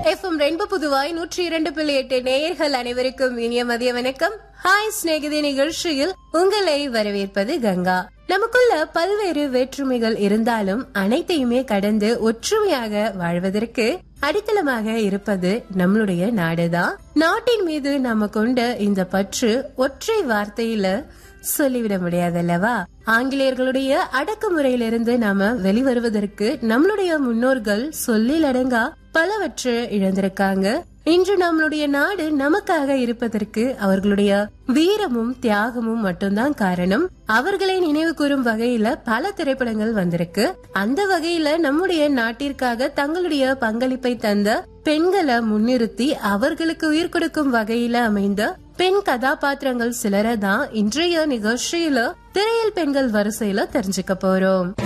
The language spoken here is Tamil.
எஃப்எம் ரென்பு புதுவாய் நூற்றி இரண்டு புள்ளி எட்டு நேயர்கள் அனைவருக்கும் இனிய மதிய வணக்கம் ஹாய் சிநேகிதி நிகழ்ச்சியில் உங்களை வரவேற்பது கங்கா நமக்குள்ள பல்வேறு வேற்றுமைகள் இருந்தாலும் அனைத்தையுமே கடந்து ஒற்றுமையாக வாழ்வதற்கு அடித்தளமாக இருப்பது நம்மளுடைய நாடுதான் நாட்டின் மீது நாம கொண்ட இந்த பற்று ஒற்றை வார்த்தையில சொல்லிவிட முடியாதல்லவா ஆங்கிலேயர்களுடைய அடக்குமுறையிலிருந்து நாம வெளிவருவதற்கு நம்மளுடைய முன்னோர்கள் சொல்லிலடங்கா பலவற்றை இழந்திருக்காங்க இன்று நம்மளுடைய நாடு நமக்காக இருப்பதற்கு அவர்களுடைய வீரமும் தியாகமும் மட்டும்தான் காரணம் அவர்களை நினைவு கூறும் வகையில பல திரைப்படங்கள் வந்திருக்கு அந்த வகையில நம்முடைய நாட்டிற்காக தங்களுடைய பங்களிப்பை தந்த பெண்களை முன்னிறுத்தி அவர்களுக்கு உயிர் கொடுக்கும் வகையில அமைந்த பெண் கதாபாத்திரங்கள் சிலரை தான் இன்றைய நிகழ்ச்சியில திரையில் பெண்கள் வரிசையில தெரிஞ்சுக்க போறோம்